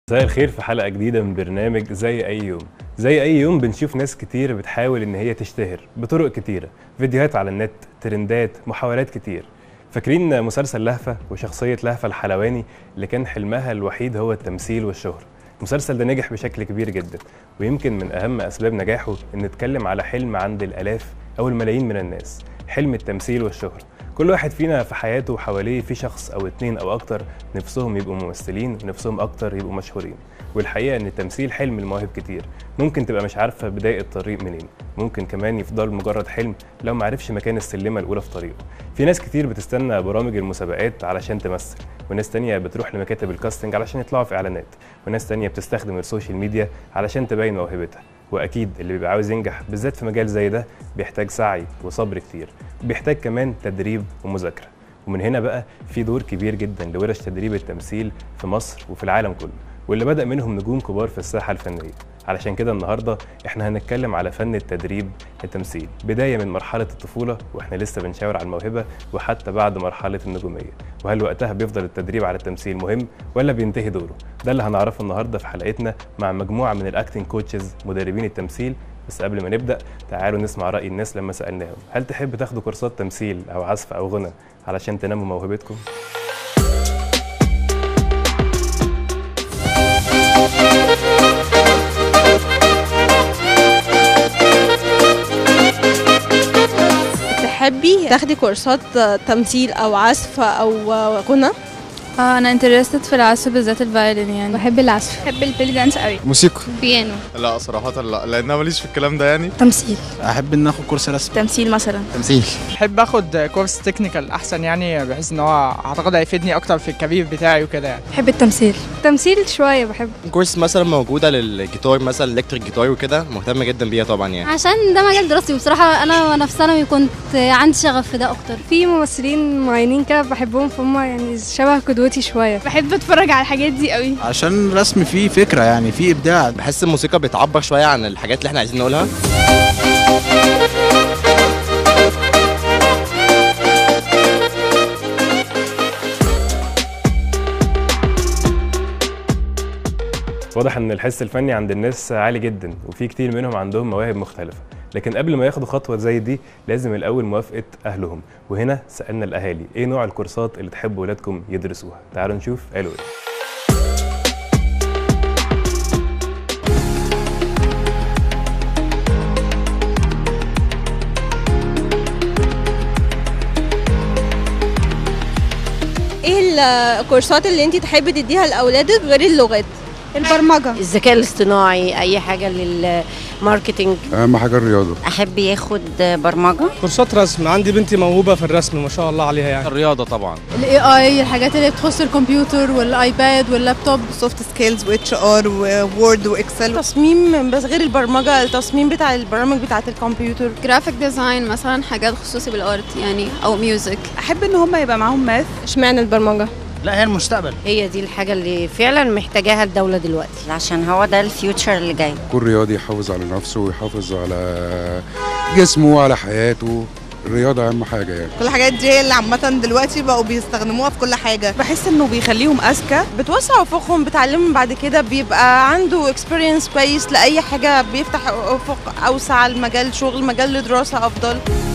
مساء الخير في حلقة جديدة من برنامج زي أي يوم زي أي يوم بنشوف ناس كتير بتحاول إن هي تشتهر بطرق كتيرة فيديوهات على النت ترندات محاولات كتير فاكرين مسلسل لهفة وشخصية لهفة الحلواني اللي كان حلمها الوحيد هو التمثيل والشهرة المسلسل ده نجح بشكل كبير جدا ويمكن من أهم أسباب نجاحه إن نتكلم على حلم عند الآلاف أو الملايين من الناس حلم التمثيل والشهرة كل واحد فينا في حياته وحواليه في شخص او اتنين او اكتر نفسهم يبقوا ممثلين ونفسهم اكتر يبقوا مشهورين والحقيقه ان التمثيل حلم المواهب كتير ممكن تبقى مش عارفه بدايه الطريق منين ممكن كمان يفضل مجرد حلم لو ما عرفش مكان السلمه الاولى في طريقه في ناس كتير بتستنى برامج المسابقات علشان تمثل وناس تانية بتروح لمكاتب الكاستنج علشان يطلعوا في اعلانات وناس تانية بتستخدم السوشيال ميديا علشان تبين موهبتها واكيد اللي بيبقى عاوز ينجح بالذات في مجال زي ده بيحتاج سعي وصبر كتير بيحتاج كمان تدريب ومذاكره ومن هنا بقى في دور كبير جدا لورش تدريب التمثيل في مصر وفي العالم كله واللي بدأ منهم نجوم كبار في الساحة الفنية علشان كده النهارده احنا هنتكلم على فن التدريب التمثيل بدايه من مرحله الطفوله واحنا لسه بنشاور على الموهبه وحتى بعد مرحله النجوميه وهل وقتها بيفضل التدريب على التمثيل مهم ولا بينتهي دوره ده اللي هنعرفه النهارده في حلقتنا مع مجموعه من الاكتنج كوتشز مدربين التمثيل بس قبل ما نبدا تعالوا نسمع راي الناس لما سالناهم هل تحب تاخدوا كورسات تمثيل او عزف او غنى علشان تنموا موهبتكم تحبي تاخدي كورسات تمثيل او عزف او غنى اه انا انترستد في العزف بالذات الفايولين يعني بحب العزف بحب البيلي دانس قوي موسيقى بيانو لا صراحة لا لأن أنا ماليش في الكلام ده يعني تمثيل احب ان اخد كورس رسم تمثيل مثلا تمثيل بحب اخد كورس تكنيكال احسن يعني بحيث ان هو اعتقد هيفيدني اكتر في الكارير بتاعي وكده يعني بحب التمثيل تمثيل شويه بحب كورس مثلا موجوده للجيتار مثلا الكتريك جيتار وكده مهتم جدا بيها طبعا يعني عشان ده مجال دراستي وبصراحه انا وانا في ثانوي كنت عندي شغف في ده اكتر في ممثلين معينين كده بحبهم فهم يعني شبه قدوتي شويه بحب اتفرج على الحاجات دي قوي عشان الرسم فيه فكرة يعني فيه ابداع بحس الموسيقى بتعبر شويه عن الحاجات اللي احنا عايزين نقولها واضح ان الحس الفني عند الناس عالي جدا وفي كتير منهم عندهم مواهب مختلفه لكن قبل ما ياخدوا خطوه زي دي لازم الاول موافقه اهلهم وهنا سالنا الاهالي ايه نوع الكورسات اللي تحبوا ولادكم يدرسوها تعالوا نشوف قالوا ايه ايه الكورسات اللي انت تحبي تديها لاولادك غير اللغات البرمجه الذكاء الاصطناعي اي حاجه للماركتينج أهم حاجة الرياضة احب ياخد برمجه كورسات رسم عندي بنتي موهوبه في الرسم ما شاء الله عليها يعني الرياضه طبعا الاي اي الحاجات اللي بتخص الكمبيوتر والايباد واللابتوب سوفت سكيلز واتش ار وورد واكسل تصميم بس غير البرمجه التصميم بتاع البرامج بتاعه الكمبيوتر جرافيك ديزاين مثلا حاجات خصوصي بالارت يعني او ميوزك احب ان هم يبقى معاهم ماث اشمعنى البرمجه لا هي المستقبل هي دي الحاجه اللي فعلا محتاجاها الدوله دلوقتي عشان هو ده الفيوتشر اللي جاي يكون رياضي يحافظ على نفسه ويحافظ على جسمه وعلى حياته الرياضة أهم حاجة يعني كل الحاجات دي هي اللي عامة دلوقتي بقوا بيستخدموها في كل حاجة بحس انه بيخليهم اذكى بتوسع افقهم بتعلمهم بعد كده بيبقى عنده اكسبيرينس كويس لاي حاجه بيفتح افق اوسع المجال شغل مجال لدراسه افضل